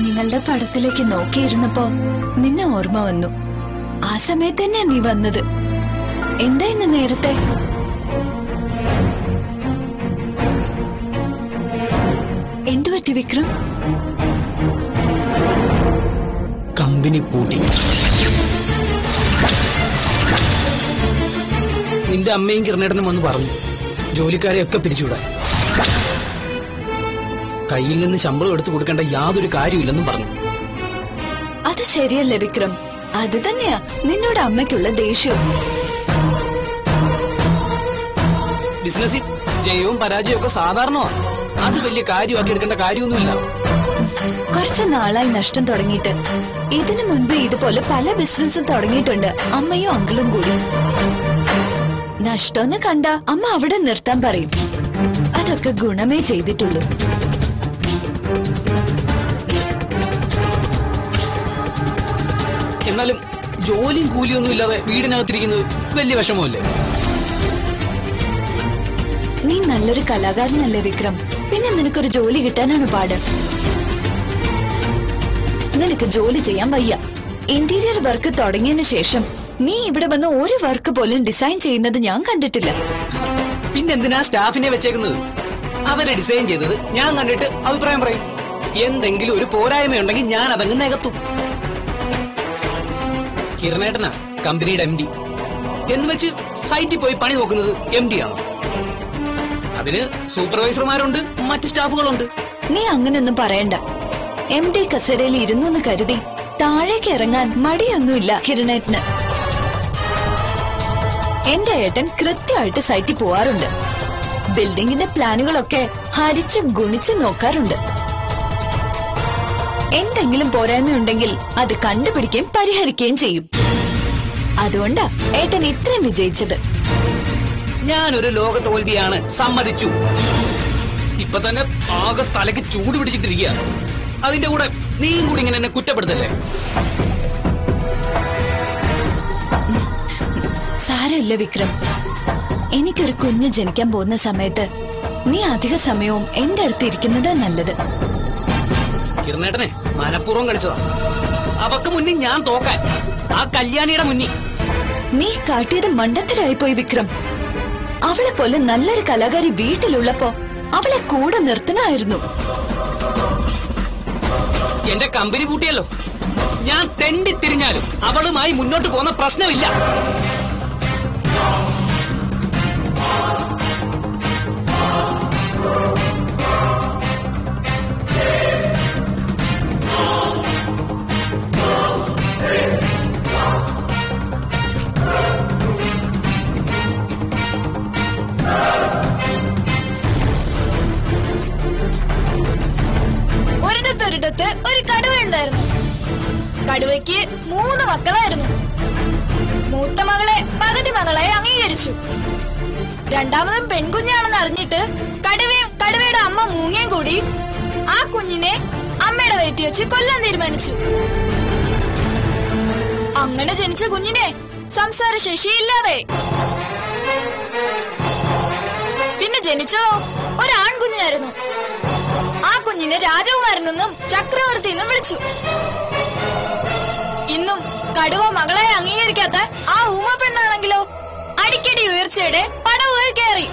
കുഞ്ഞുങ്ങളുടെ പടത്തിലേക്ക് നോക്കിയിരുന്നപ്പോ നിന്നെ ഓർമ്മ വന്നു ആ സമയത്ത് തന്നെ നീ വന്നത് എന്താ ഇന്ന് നേരത്തെ എന്തു പറ്റി വിക്രം കമ്പനി പൂട്ടി നിന്റെ അമ്മയും കിരണേട്ടനും വന്ന് പറഞ്ഞു ജോലിക്കാരെയൊക്കെ പിരിച്ചുവിടാൻ കയ്യിൽ നിന്ന് ശമ്പളം എടുത്തു കൊടുക്കേണ്ട യാതൊരു കാര്യമില്ലെന്നും പറഞ്ഞു അത് ശരിയല്ലേ വിക്രം അത് തന്നെയാ നിന്നോട് അമ്മയ്ക്കുള്ള ദേഷ്യം ബിസിനസ്സിൽ ജയവും പരാജയവും ഒക്കെ സാധാരണമാണ് അത് വലിയ കാര്യമാക്കി എടുക്കേണ്ട കാര്യമൊന്നുമില്ല കുറച്ചു നാളായി നഷ്ടം തുടങ്ങിയിട്ട് ഇതിനു മുൻപ് ഇതുപോലെ പല ബിസിനസ്സും തുടങ്ങിയിട്ടുണ്ട് അമ്മയും അങ്കിളും കൂടി നഷ്ടമെന്ന് കണ്ട അമ്മ അവിടെ നിർത്താൻ പറയും അതൊക്കെ ഗുണമേ ചെയ്തിട്ടുള്ളൂ എന്നാലും ജോലിയും കൂലിയൊന്നും ഇല്ലാതെ വീടിനകത്തിരിക്കുന്നത് വലിയ വിഷമമല്ലേ നീ നല്ലൊരു കലാകാരനല്ലേ വിക്രം പിന്നെ നിനക്കൊരു ജോലി കിട്ടാനാണ് പാട് നിനക്ക് ജോലി ചെയ്യാൻ വയ്യ ഇന്റീരിയർ വർക്ക് തുടങ്ങിയതിനു ശേഷം നീ ഇവിടെ വന്ന് ഒരു വർക്ക് പോലും ഡിസൈൻ ചെയ്യുന്നത് ഞാൻ കണ്ടിട്ടില്ല പിന്നെന്തിനാ സ്റ്റാഫിനെ വെച്ചേക്കുന്നത് അവരെ ഡിസൈൻ ചെയ്തത് ഞാൻ കണ്ടിട്ട് അഭിപ്രായം പറയും എന്തെങ്കിലും ഒരു പോരായ്മയുണ്ടെങ്കിൽ ഞാൻ അതങ്ങ് നികത്തും കിരണേട്ടനാ കമ്പനിയുടെ എം ഡി എന്ന് വെച്ച് സൈറ്റിൽ പോയി പണി നോക്കുന്നത് എം ഡി ആണോ അതിന് സൂപ്പർവൈസർമാരുണ്ട് മറ്റ് സ്റ്റാഫുകളുണ്ട് നീ അങ്ങനൊന്നും പറയണ്ട എം ഡി കസേരയിൽ ഇരുന്നു എന്ന് കരുതി താഴേക്ക് ഇറങ്ങാൻ മടിയൊന്നുമില്ല കിരണേട്ടന് എന്റെ ഏട്ടൻ കൃത്യമായിട്ട് സൈറ്റിൽ പോവാറുണ്ട് ബിൽഡിങ്ങിന്റെ പ്ലാനുകളൊക്കെ ഹരിച്ച് ഗുണിച്ച് നോക്കാറുണ്ട് എന്തെങ്കിലും പോരായ്മയുണ്ടെങ്കിൽ അത് കണ്ടുപിടിക്കുകയും പരിഹരിക്കുകയും ചെയ്യും അതുകൊണ്ടാ ഏട്ടൻ ഇത്രയും വിജയിച്ചത് ഞാനൊരു ലോക തോൽവിയാണ് സമ്മതിച്ചു ഇപ്പൊ തന്നെ ആകെ തലയ്ക്ക് ചൂട് പിടിച്ചിട്ടിരിക്കുക അതിന്റെ കൂടെ നീയും കൂടി ഇങ്ങനെ എന്നെ കുറ്റപ്പെടുത്തല്ലേ സാരമില്ല വിക്രം എനിക്കൊരു കുഞ്ഞ് ജനിക്കാൻ പോകുന്ന സമയത്ത് നീ അധിക സമയവും എന്റെ അടുത്ത് ഇരിക്കുന്നത് നല്ലത് കിരണേട്ടനെ മനഃപൂർവ്വം കളിച്ചതാ അവക്ക് മുന്നിൽ ഞാൻ തോക്കാൻ ആ കല്യാണിയുടെ മുന്നിൽ നീ കാട്ടിയത് മണ്ടത്തരായി പോയി വിക്രം അവളെ പോലെ നല്ലൊരു കലാകാരി വീട്ടിലുള്ളപ്പോ അവളെ കൂടെ നിർത്തണമായിരുന്നു എന്റെ കമ്പനി പൂട്ടിയല്ലോ ഞാൻ തെണ്ടിത്തിരിഞ്ഞാലും അവളുമായി മുന്നോട്ട് പോകുന്ന പ്രശ്നമില്ല ഒരിടത്തൊരിടത്ത് ഒരു കടുവ ഉണ്ടായിരുന്നു കടുവയ്ക്ക് മൂന്ന് മക്കളായിരുന്നു മൂത്ത മകളെ പകുതി മകളായി അംഗീകരിച്ചു രണ്ടാമതും പെൺകുഞ്ഞാണെന്ന് അറിഞ്ഞിട്ട് കടുവയും കടുവയുടെ അമ്മ മൂങ്ങയും കൂടി ആ കുഞ്ഞിനെ അമ്മയുടെ വയറ്റി വെച്ച് കൊല്ലാൻ തീരുമാനിച്ചു അങ്ങനെ ജനിച്ച കുഞ്ഞിനെ സംസാരശേഷി ഇല്ലാതെ പിന്നെ ജനിച്ചതോ ഒരു ആൺകുഞ്ഞായിരുന്നു ആ കുഞ്ഞിനെ രാജകുമാരനെന്നും ചക്രവർത്തി എന്നും വിളിച്ചു ഇന്നും കടുവ മകളെ അംഗീകരിക്കാത്ത ആ ഊമ പെണ്ണാണെങ്കിലോ അടിക്കടി ഉയർച്ചയുടെ പടവുകൾ കയറി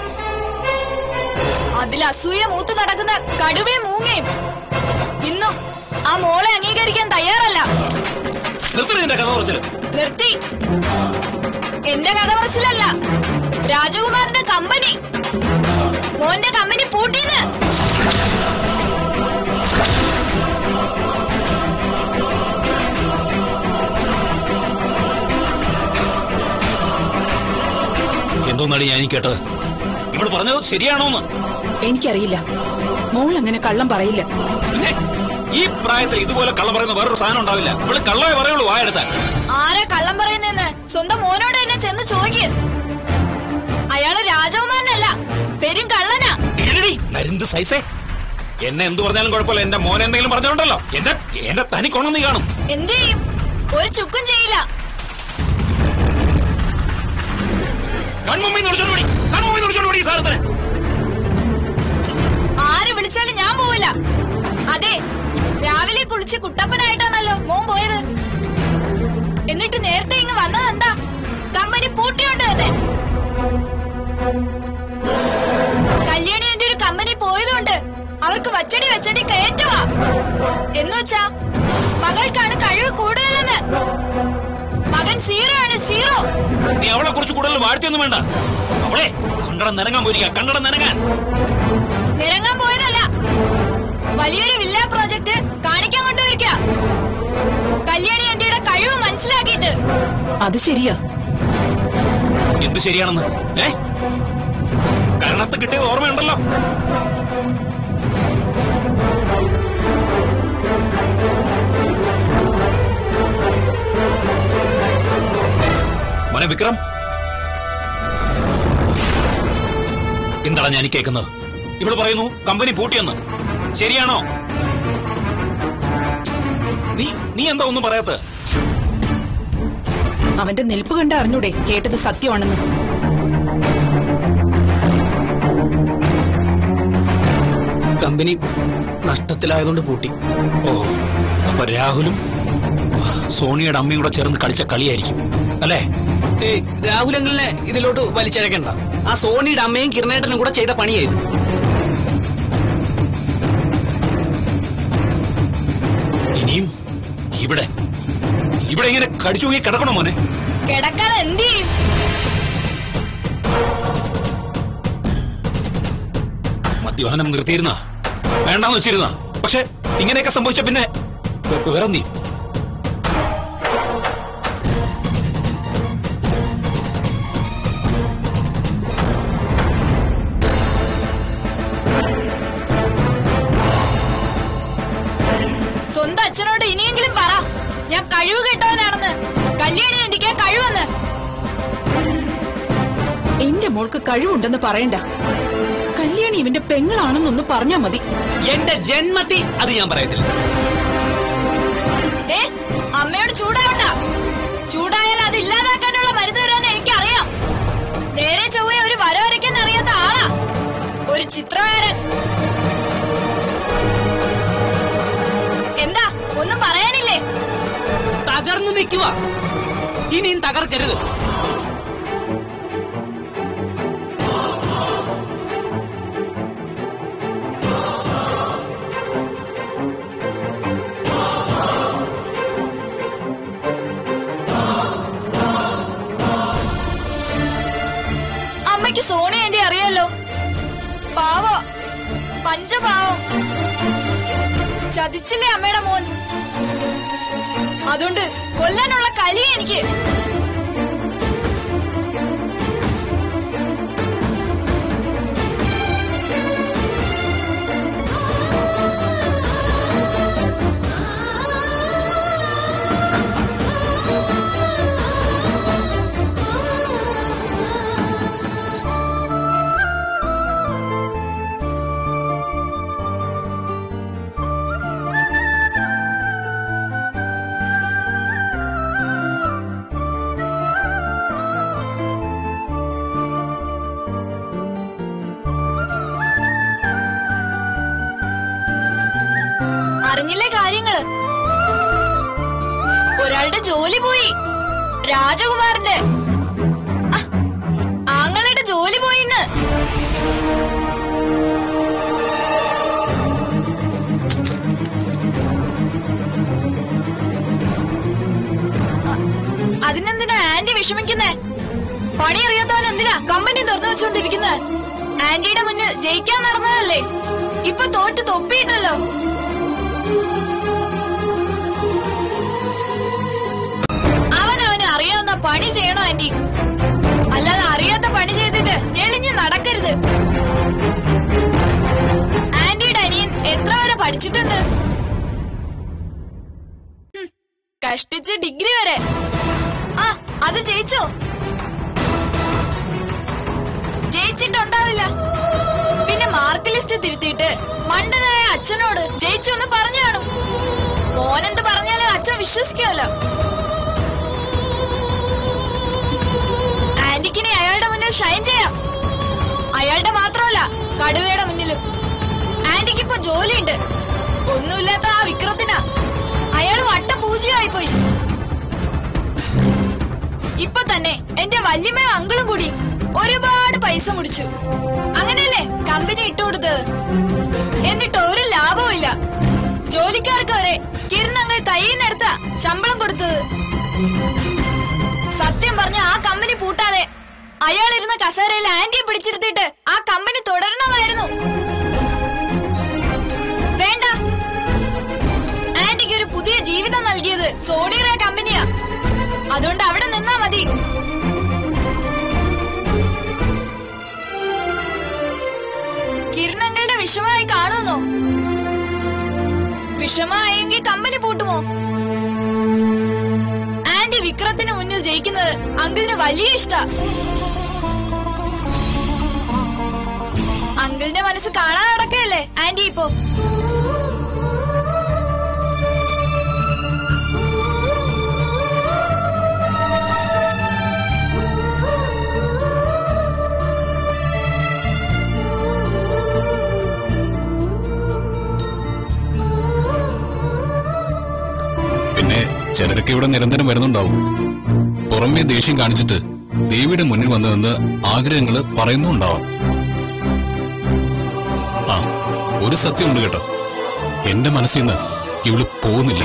അതിൽ അസൂയ മൂത്ത് നടക്കുന്ന കടുവയും മൂങ്ങയും ഇന്നും ആ മോളെ അംഗീകരിക്കാൻ തയ്യാറല്ല നിർത്തണ കഥ കുറച്ചില് നിർത്തി എന്റെ കഥ പറച്ചിലല്ല രാജകുമാരന്റെ കമ്പനി മോന്റെ കമ്പനി പൂട്ടീന്ന് എന്തോന്നാണ് ഞാൻ ഈ കേട്ടത് ഇവള് പറഞ്ഞത് ശരിയാണോന്ന് എനിക്കറിയില്ല മോൾ അങ്ങനെ കള്ളം പറയില്ല പിന്നെ ഈ പ്രായത്തിൽ ഇതുപോലെ കള്ളം പറയുന്ന വേറൊരു സാധനം ഉണ്ടാവില്ല ഇവള് കള്ളേ പറയുള്ളൂ വായെടുത്താൽ ആരെ കള്ളം പറയുന്നെന്ന് സ്വന്തം മോനോട് തന്നെ ചെന്ന് ചോദിക്ക് അയാള് രാജകുമാരനല്ല പെരും കള്ളനാ നരുന്ത് സൈസേ എന്നെ എന്ത് പറഞ്ഞാലും കുഴപ്പമില്ല എന്റെ മോനെ എന്തെങ്കിലും പറഞ്ഞിട്ടുണ്ടല്ലോ എന്റെ എന്റെ തനി കൊണം നീ കാണും എന്ത് ചെയ്യും ഒരു ചുക്കും ചെയ്യില്ല കൺമുമ്പിൽ നിന്ന് വിളിച്ചോണ്ട് പോടി കൺമുമ്പിൽ നിന്ന് വിളിച്ചോണ്ട് പോടി ഈ സാധനത്തിന് ആര് വിളിച്ചാലും ഞാൻ പോവില്ല അതെ രാവിലെ കുളിച്ച് കുട്ടപ്പനായിട്ടാണല്ലോ മോൻ പോയത് എന്നിട്ട് നേരത്തെ ഇങ്ങ് വന്നതെന്താ കമ്പനി പൂട്ടിയോണ്ട് തന്നെ കല്യാണി എന്റെ ഒരു കമ്പനി പോയതുകൊണ്ട് അവർക്ക് വച്ചടി വച്ചടി കയറ്റുവാ എന്ന് വെച്ചാ മകൾക്കാണ് കഴിവ് കൂടുതലെന്ന് മകൻ സീറോ ആണ് സീറോ നീ അവളെ കുറിച്ച് കൂടുതൽ വാഴ്ചയൊന്നും വേണ്ട അവളെ കണ്ടടം നനങ്ങാൻ പോയിരിക്ക കണ്ടടം നനങ്ങാൻ നിരങ്ങാൻ പോയതല്ല വലിയൊരു വില്ല പ്രോജക്റ്റ് കാണിക്കാൻ കൊണ്ടുവരിക കല്യാണി എന്റെയുടെ കഴിവ് മനസ്സിലാക്കിയിട്ട് അത് ശരിയാ എന്ത് ശരിയാണെന്ന് ഏ കരണത്ത് കിട്ടിയത് ഓർമ്മയുണ്ടല്ലോ മോനെ വിക്രം എന്താണ് ഞാൻ ഈ കേൾക്കുന്നത് ഇവള് പറയുന്നു കമ്പനി പൂട്ടിയെന്ന് ശരിയാണോ നീ നീ എന്താ ഒന്നും പറയാത്ത അവന്റെ നിൽപ്പ് കണ്ട് അറിഞ്ഞൂടെ കേട്ടത് സത്യമാണെന്ന് കമ്പനി നഷ്ടത്തിലായതുകൊണ്ട് പൂട്ടി ഓ അപ്പൊ രാഹുലും സോണിയുടെ അമ്മയും കൂടെ ചേർന്ന് കളിച്ച കളിയായിരിക്കും അല്ലേ ഏയ് രാഹുലങ്ങളിനെ ഇതിലോട്ട് വലിച്ചഴക്കണ്ട ആ സോണിയുടെ അമ്മയും കിരണേട്ടനും കൂടെ ചെയ്ത പണിയായത് ഇനിയും ഇവിടെ ഇവിടെ ഇങ്ങനെ കടിച്ചു പോയി കിടക്കണോ മോനെ കിടക്കാതെ എന്ത് ചെയ്യും മദ്യപാനം നിർത്തിയിരുന്ന വേണ്ടാന്ന് വെച്ചിരുന്ന പക്ഷെ ഇങ്ങനെയൊക്കെ സംഭവിച്ച പിന്നെ വെ- വേറെ നീ സ്വന്തം അച്ഛനോട് ഇനിയെങ്കിലും പറ ഞാൻ കഴിവ് കെട്ടവനാണെന്ന് കല്യാണി എനിക്ക് കഴിവെന്ന് എന്റെ മോൾക്ക് കഴിവുണ്ടെന്ന് പറയണ്ട കല്യാണി ഇവന്റെ പെങ്ങളാണെന്നൊന്ന് പറഞ്ഞാ മതി എന്റെ ജന്മത്തി അത് ഞാൻ പറയത്തില്ല ഏ അമ്മയോട് ചൂടാവണ്ട ചൂടായാൽ അത് ഇല്ലാതാക്കാനുള്ള മരുന്ന് തരാന്ന് എനിക്കറിയാം നേരെ ചൊവ്വെ ഒരു വര വരയ്ക്കാൻ അറിയാത്ത ആളാ ഒരു ചിത്രകാരൻ എന്താ ഒന്നും പറയാനില്ലേ തകർന്നു നിൽക്കുക ഇനിയും തകർക്കരുത് അമ്മയ്ക്ക് സോണി എന്റെ അറിയാലോ പാവ പഞ്ചപാവം ചതിച്ചില്ലേ അമ്മയുടെ മോൻ അതുകൊണ്ട് കൊല്ലാനുള്ള കലി എനിക്ക് അറിഞ്ഞില്ലേ കാര്യങ്ങള് ഒരാളുടെ ജോലി പോയി രാജകുമാറിന്റെ ആ, ആങ്ങളുടെ ജോലി പോയിന്ന് അ- അതിനെന്തിനാ ആന്റി വിഷമിക്കുന്നേ പണി അറിയാത്തവൻ എന്തിനാ കമ്പനി തുറന്നു വെച്ചോണ്ടിരിക്കുന്നത് ആന്റിയുടെ മുന്നിൽ ജയിക്കാൻ നടന്നതല്ലേ ഇപ്പൊ തോറ്റ് തൊപ്പിയിട്ടല്ലോ അവനവന് അറിയാവുന്ന പണി ചെയ്യണോ ആന്റി അല്ലാതെ അറിയാത്ത പണി ചെയ്തിട്ട് എളിഞ്ഞ് നടക്കരുത് ആന്റിയുടെ അനിയൻ എത്ര വരെ പഠിച്ചിട്ടുണ്ട് ഹും, കഷ്ടിച്ച് ഡിഗ്രി വരെ ആ അത് ജയിച്ചോ ജയിച്ചിട്ടുണ്ടാവില്ല പിന്നെ മാർക്ക് ലിസ്റ്റ് തിരുത്തിയിട്ട് മണ്ടനായ അച്ഛനോട് ജയിച്ചു എന്ന് പറഞ്ഞു കാണും മോനെന്ത് പറഞ്ഞാലും അച്ഛൻ വിശ്വസിക്കുമല്ലോ ആന്റിക്കിനെ അയാളുടെ മുന്നിൽ ഷൈൻ ചെയ്യാം അയാളുടെ മാത്രമല്ല കടുവയുടെ മുന്നിലും ആന്റിക്ക് ഇപ്പൊ ജോലിയുണ്ട് ഒന്നുമില്ലാത്ത ആ വിക്രത്തിനാ അയാള് വട്ടപൂജയായി പോയി ഇപ്പൊ തന്നെ എന്റെ വല്യമ്മയും അങ്കിളും കൂടി ഒരുപാട് പൈസ മുടിച്ചു അങ്ങനെയല്ലേ കമ്പനി ഇട്ടുകൊടുത്തത് എന്നിട്ട് ഒരു ലാഭവും ഇല്ല ജോലിക്കാർക്ക് വരെ കിരണങ്ങൾ കയ്യിൽ നിന്നെടുത്ത ശമ്പളം കൊടുത്തത് സത്യം പറഞ്ഞ ആ കമ്പനി പൂട്ടാതെ അയാളിരുന്ന കസേരയിൽ ആന്റിയെ പിടിച്ചിരുത്തിയിട്ട് ആ കമ്പനി തുടരണമായിരുന്നു വേണ്ട ആന്റിക്ക് ഒരു പുതിയ ജീവിതം നൽകിയത് സോണിയറ കമ്പനിയാ അതുകൊണ്ട് അവിടെ നിന്നാ മതി കിരണങ്ങളുടെ വിഷമായി കാണുന്നോ വിഷമായെങ്കിൽ കമ്പനി പൂട്ടുമോ ആന്റി വിക്രത്തിന് മുന്നിൽ ജയിക്കുന്നത് അങ്കിളിന് വലിയ ഇഷ്ട അങ്കിളിന്റെ മനസ്സ് കാണാൻ നടക്കല്ലേ ആന്റി ഇപ്പോ പിന്നെ ചിലരൊക്കെ ഇവിടെ നിരന്തരം വരുന്നുണ്ടാവും പുറമേ ദേഷ്യം കാണിച്ചിട്ട് ദേവിയുടെ മുന്നിൽ വന്നു നിന്ന് ആഗ്രഹങ്ങൾ പറയുന്നുണ്ടാവാം ആ ഒരു സത്യമുണ്ട് കേട്ടോ എന്റെ മനസ്സിൽ നിന്ന് ഇവള് പോകുന്നില്ല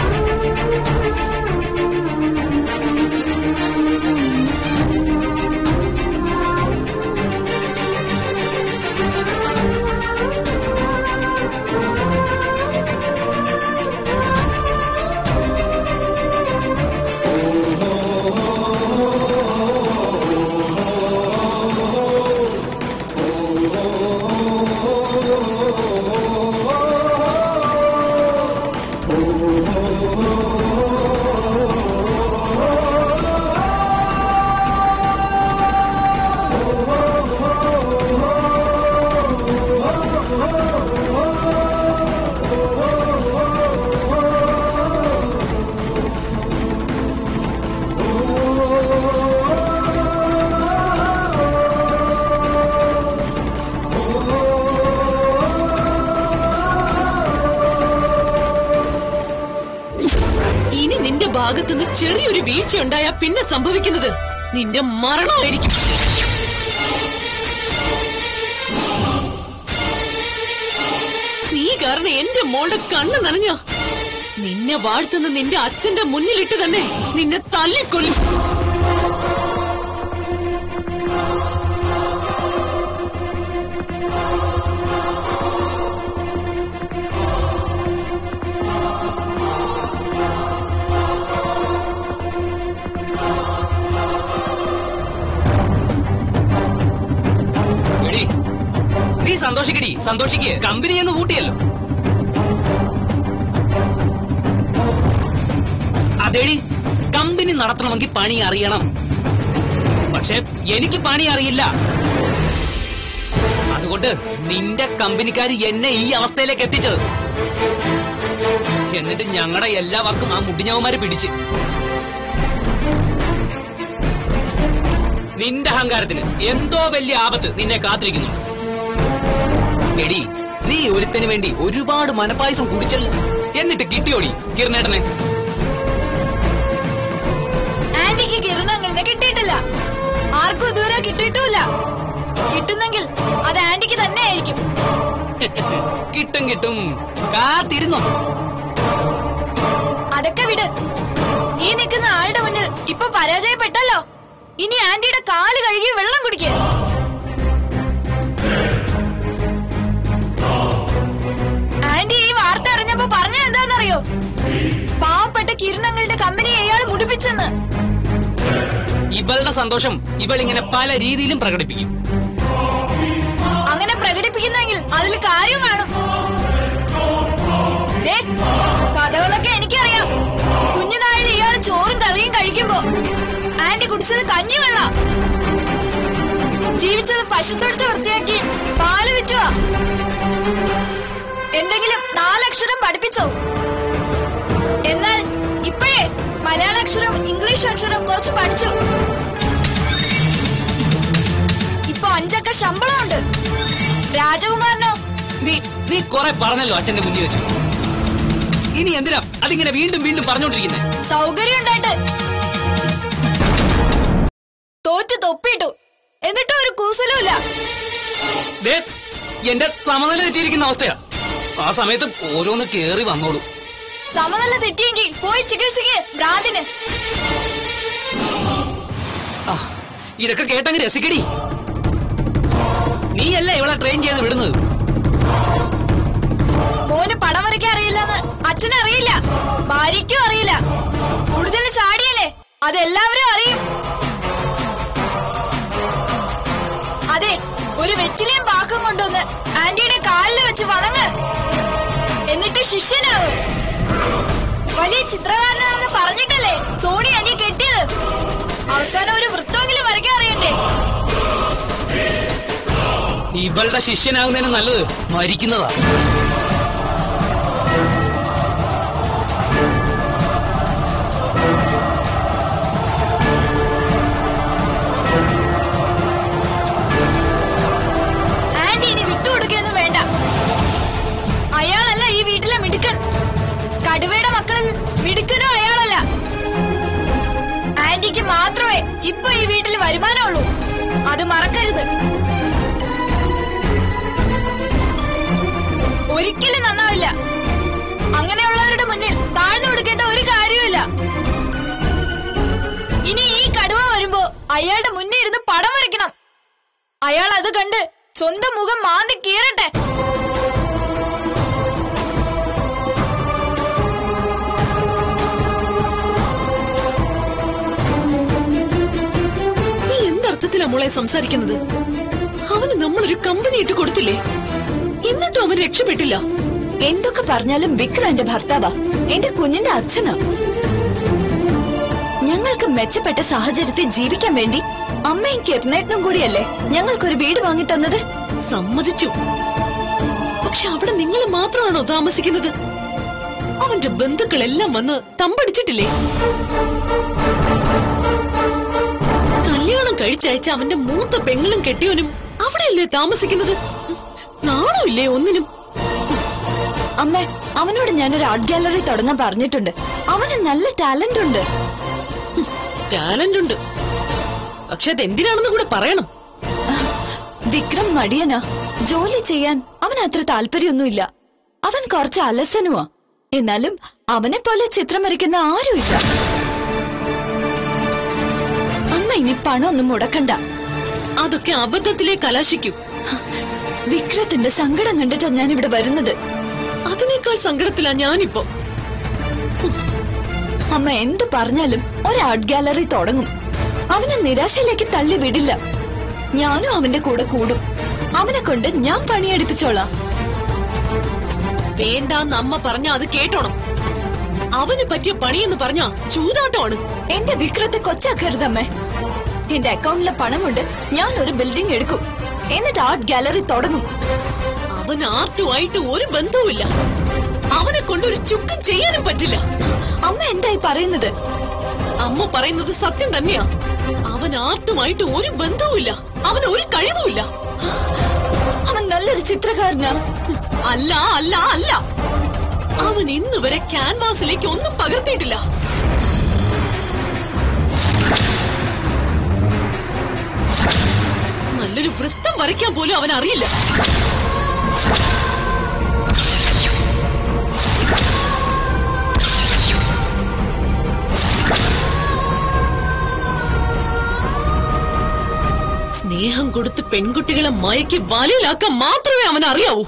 ഇനി നിന്റെ ഭാഗത്തുനിന്ന് ചെറിയൊരു വീഴ്ച ഉണ്ടായാ പിന്നെ സംഭവിക്കുന്നത് നിന്റെ മരണമായിരിക്കും നീ കാരണം എന്റെ മോളുടെ കണ്ണ് നനഞ്ഞ നിന്നെ വാഴ്ത്തുന്ന നിന്റെ അച്ഛന്റെ മുന്നിലിട്ട് തന്നെ നിന്നെ തല്ലിക്കൊല്ലും എടി നീ സന്തോഷിക്കടി സന്തോഷിക്ക് കമ്പനി എന്ന് കൂട്ടിയല്ലോ അതേടി കമ്പനി നടത്തണമെങ്കിൽ പണി അറിയണം പക്ഷെ എനിക്ക് പണി അറിയില്ല അതുകൊണ്ട് നിന്റെ കമ്പനിക്കാർ എന്നെ ഈ അവസ്ഥയിലേക്ക് എത്തിച്ചത് എന്നിട്ട് ഞങ്ങളുടെ എല്ലാ വർക്കും ആ മുടിഞ്ഞവന്മാരെ പിടിച്ച് നിന്റെ അഹങ്കാരത്തിന് എന്തോ വലിയ ആപത്ത് നിന്നെ കാത്തിരിക്കുന്നു എടി നീ ഒരുത്തന് വേണ്ടി ഒരുപാട് മനപ്പായസം കുടിച്ചല്ലോ എന്നിട്ട് കിട്ടിയോടി കിരണേട്ടനെ ആന്റിക്ക് കിരണങ്ങളിനെ കിട്ടിയിട്ടില്ല ആർക്കും ഇതുവരെ കിട്ടിയിട്ടുമില്ല കിട്ടുന്നെങ്കിൽ അത് ആന്റിക്ക് തന്നെ ആയിരിക്കും കിട്ടും കിട്ടും കാത്തിരുന്നോ അതൊക്കെ വിട് ഈ നിൽക്കുന്ന ആളുടെ മുന്നിൽ ഇപ്പൊ പരാജയപ്പെട്ടല്ലോ ഇനി ആന്റിയുടെ കാല് കഴുകി വെള്ളം കുടിക്കുക ആന്റി ഈ വാർത്ത അറിഞ്ഞപ്പോ പറഞ്ഞ എന്താണെന്നറിയോ പാവപ്പെട്ട കിരണങ്ങളുടെ കമ്പനി അയാൾ മുടിപ്പിച്ചെന്ന് ഇവളുടെ സന്തോഷം ഇവൾ ഇങ്ങനെ പല രീതിയിലും പ്രകടിപ്പിക്കും അങ്ങനെ പ്രകടിപ്പിക്കുന്നെങ്കിൽ അതിൽ കാര്യം കാണും ദേ, കഥകളൊക്കെ എനിക്കറിയാം കുഞ്ഞുനാളിൽ ഇയാൾ ചോറും കറിയും കഴിക്കുമ്പോ ആന്റി കുടിച്ചത് കഞ്ഞിവെള്ള ജീവിച്ചത് പശുത്തൊടുത്ത് വൃത്തിയാക്കി പാല് വിറ്റുവാ എന്തെങ്കിലും നാലക്ഷരം പഠിപ്പിച്ചോ എന്നാൽ ഇപ്പോഴേ മലയാള അക്ഷരം ഇംഗ്ലീഷ് അക്ഷരം കുറച്ച് പഠിച്ചു ഇപ്പൊ അഞ്ചക്ക ശമ്പളമുണ്ട് രാജകുമാരനോ നീ നീ കുറെ പറഞ്ഞല്ലോ അച്ഛന്റെ മുന്നിൽ വെച്ച് ഇനി എന്തിനാ അതിങ്ങനെ വീണ്ടും വീണ്ടും പറഞ്ഞോണ്ടിരിക്കുന്നേ സൗകര്യം ഉണ്ടായിട്ട് തോറ്റു തൊപ്പിട്ടു എന്നിട്ടും ഒരു കൂസലുമില്ല ദേ, എന്റെ സമനില തെറ്റിയിരിക്കുന്ന അവസ്ഥയാ ആ സമയത്ത് ഓരോന്ന് കേറി വന്നോളൂ സമനില തെറ്റിയെങ്കിൽ പോയി ചികിത്സിക്ക് ഭ്രാന്തിന് ആ, ഇതൊക്കെ കേട്ടങ്ങ് രസിക്കടി നീയല്ലേ ഇവളെ ട്രെയിൻ ചെയ്ത് വിടുന്നത് മോന് പടം വരയ്ക്കാൻ അറിയില്ലെന്ന് അച്ഛനറിയില്ല ഭാര്യയ്ക്കും അറിയില്ല കൂടുതൽ ചാടിയല്ലേ അതെല്ലാവരും അറിയും അതെ ഒരു വെറ്റിലയും പാക്കും കൊണ്ടുവന്ന് ആന്റിയുടെ കാലിൽ വെച്ച് വണങ്ങ് എന്നിട്ട് ശിഷ്യനാവും വലിയ ചിത്രകാരനാണെന്ന് പറഞ്ഞിട്ടല്ലേ സോണി അനി കെട്ടിയത് അവസാനം ഒരു വൃത്തമെങ്കിലും വരയ്ക്കാൻ അറിയണ്ടേ ഇവളുടെ ശിഷ്യനാകുന്നതിന് നല്ലത് മരിക്കുന്നതാ ആന്റി ഇനി വിട്ടുകൊടുക്കുകയൊന്നും വേണ്ട അയാളല്ല ഈ വീട്ടിലെ മിടുക്കൻ കടുവയുടെ മക്കളിൽ മിടുക്കനും അയാളല്ല ആന്റിക്ക് മാത്രമേ ഇപ്പൊ ഈ വീട്ടിൽ വരുമാനമുള്ളൂ അത് മറക്കരുത് ഒരിക്കലും നന്നാവില്ല അങ്ങനെയുള്ളവരുടെ മുന്നിൽ താഴ്ന്നു കൊടുക്കേണ്ട ഒരു കാര്യവുമില്ല ഇനി ഈ കടുവ വരുമ്പോ അയാളുടെ മുന്നിൽ ഇരുന്ന് പടം വരയ്ക്കണം അയാൾ അത് കണ്ട് സ്വന്തം മുഖം മാന്തി കീറട്ടെ നീ എന്തർത്ഥത്തിലാ മോളെ സംസാരിക്കുന്നത് അവന് നമ്മളൊരു കമ്പനി ഇട്ട് കൊടുത്തില്ലേ എന്നിട്ടും അവൻ രക്ഷപ്പെട്ടില്ല എന്തൊക്കെ പറഞ്ഞാലും വിക്രം എന്റെ ഭർത്താവാ എന്റെ കുഞ്ഞിന്റെ അച്ഛനാ ഞങ്ങൾക്ക് മെച്ചപ്പെട്ട സാഹചര്യത്തിൽ ജീവിക്കാൻ വേണ്ടി അമ്മയും കിരണേട്ടനും കൂടിയല്ലേ ഞങ്ങൾക്കൊരു വീട് വാങ്ങി തന്നത് സമ്മതിച്ചു പക്ഷെ അവിടെ നിങ്ങൾ മാത്രമാണോ താമസിക്കുന്നത് അവന്റെ ബന്ധുക്കളെല്ലാം വന്ന് തമ്പടിച്ചിട്ടില്ലേ കല്യാണം കഴിച്ചയച്ച അവന്റെ മൂത്ത പെങ്ങളും കെട്ടിയവനും അവിടെയല്ലേ താമസിക്കുന്നത് നാണമില്ലേ ഒന്നിനും അമ്മ അവനോട് ഞാനൊരു ആർട്ട് ഗാലറി തുടങ്ങാൻ പറഞ്ഞിട്ടുണ്ട് അവന് നല്ല ടാലന്റ് ഉണ്ട് ടാലന്റ് ഉണ്ട് പക്ഷെ അതെന്തിനാണെന്ന് കൂടെ പറയണം വിക്രം മടിയനാ ജോലി ചെയ്യാൻ അവന് അത്ര താല്പര്യമൊന്നുമില്ല അവൻ കുറച്ച് അലസനുമാ എന്നാലും അവനെ പോലെ ചിത്രം വരയ്ക്കുന്ന ആരുമില്ല അമ്മ ഇനി പണമൊന്നും മുടക്കണ്ട അതൊക്കെ അബദ്ധത്തിലേ കലാശിക്കൂ വിക്രത്തിന്റെ സങ്കടം കണ്ടിട്ടാ ഞാൻ ഇവിടെ വരുന്നത് അതിനേക്കാൾ സങ്കടത്തിലാ ഞാനിപ്പോ അമ്മ എന്ത് പറഞ്ഞാലും ഒരു ആർട്ട് ഗാലറി തുടങ്ങും അവനെ നിരാശയിലേക്ക് തള്ളി വിടില്ല ഞാനും അവന്റെ കൂടെ കൂടും അവനെ കൊണ്ട് ഞാൻ പണിയെടുപ്പിച്ചോളാം വേണ്ടാന്ന് അമ്മ പറഞ്ഞ അത് കേട്ടോണം അവന് പറ്റിയ പണിയെന്ന് പറഞ്ഞ ചൂതാട്ടമാണ് എന്റെ വിക്രത്തെ കൊച്ചാക്കരുതമ്മേ എന്റെ അക്കൗണ്ടിലെ പണം കൊണ്ട് ഞാൻ ഒരു ബിൽഡിംഗ് എടുക്കും എന്നിട്ട് ആർട്ട് ഗാലറി തുടങ്ങും അവൻ ആർട്ടുമായിട്ട് ഒരു ബന്ധവുമില്ല അവനെ കൊണ്ട് ഒരു ചുക്കും ചെയ്യാനും പറ്റില്ല അമ്മ എന്തായി പറയുന്നത് അമ്മ പറയുന്നത് സത്യം തന്നെയാ അവൻ ആർട്ടുമായിട്ട് ഒരു ബന്ധവുമില്ല അവന് ഒരു കഴിവുമില്ല അവൻ നല്ലൊരു ചിത്രകാരനാ അല്ല അല്ല അല്ല അവൻ ഇന്ന് വരെ ക്യാൻവാസിലേക്ക് ഒന്നും പകർത്തിയിട്ടില്ല നല്ലൊരു വൃത്തം വരയ്ക്കാൻ പോലും അവൻ അറിയില്ല സ്നേഹം കൊടുത്ത് പെൺകുട്ടികളെ മയക്കി വലയിലാക്കാൻ മാത്രമേ അവൻ അറിയാവൂ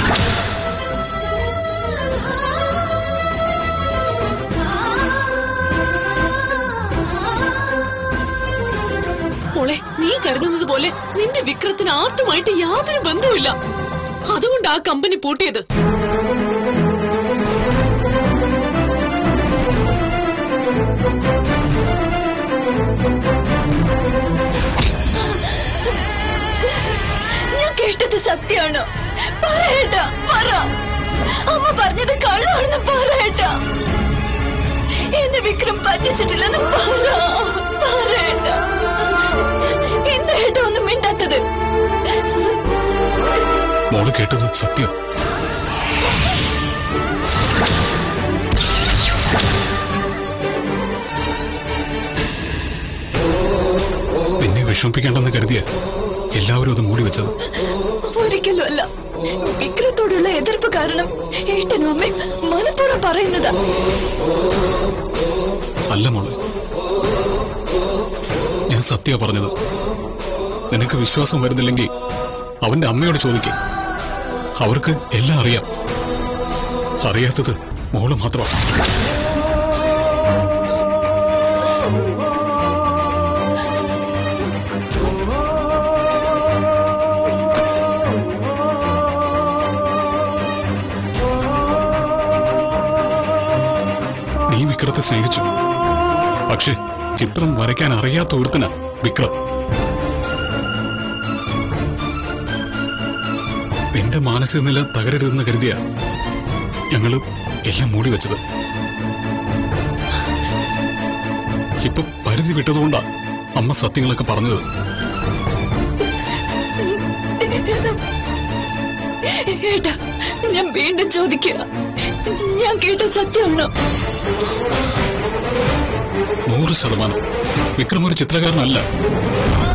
മോളെ നീ കരുതുന്നത് പോലെ നിന്റെ വിക്രത്തിന് ആർട്ടുമായിട്ട് യാതൊരു ബന്ധവുമില്ല അതുകൊണ്ട് ആ കമ്പനി പൂട്ടിയത് ഞാൻ കേട്ടത് സത്യമാണോ പറയട്ടാ പറ അമ്മ പറഞ്ഞത് കള്ളാണെന്ന് പറയട്ടാ എന്നെ വിക്രം പറ്റിച്ചിട്ടില്ലെന്ന് പറ പറയട്ടാ എന്താ ഏട്ടാ ഒന്നും മിണ്ടാത്തത് മോള് കേട്ടത് സത്യം വിഷമിപ്പിക്കേണ്ടെന്ന് കരുതിയ എല്ലാവരും അത് മൂടി വെച്ചത് ഒരിക്കലും അല്ല വിക്രത്തോടുള്ള എതിർപ്പ് കാരണം ഏട്ടനും അമ്മയും മനഃപൂർവ്വം പറയുന്നതാ അല്ല മോളെ ഞാൻ സത്യ പറഞ്ഞത് നിനക്ക് വിശ്വാസം വരുന്നില്ലെങ്കിൽ അവന്റെ അമ്മയോട് ചോദിക്കേ അവർക്ക് എല്ലാം അറിയാം അറിയാത്തത് മോള് മാത്രം നീ വിക്രത്തെ സ്നേഹിച്ചു പക്ഷെ ചിത്രം വരയ്ക്കാൻ അറിയാത്ത ഒരുത്തന വിക്രം നിന്റെ മാനസിക നില തകരരുതെന്ന് കരുതിയ ഞങ്ങള് എല്ലാം മൂടി വെച്ചത് ഇപ്പൊ പരിധി വിട്ടതുകൊണ്ടാ അമ്മ സത്യങ്ങളൊക്കെ പറഞ്ഞത് ഏട്ടാ ഞാൻ വീണ്ടും ചോദിക്കുക ഞാൻ കേട്ട സത്യമാണോ നൂറ് ശതമാനം വിക്രം ഒരു ചിത്രകാരനല്ല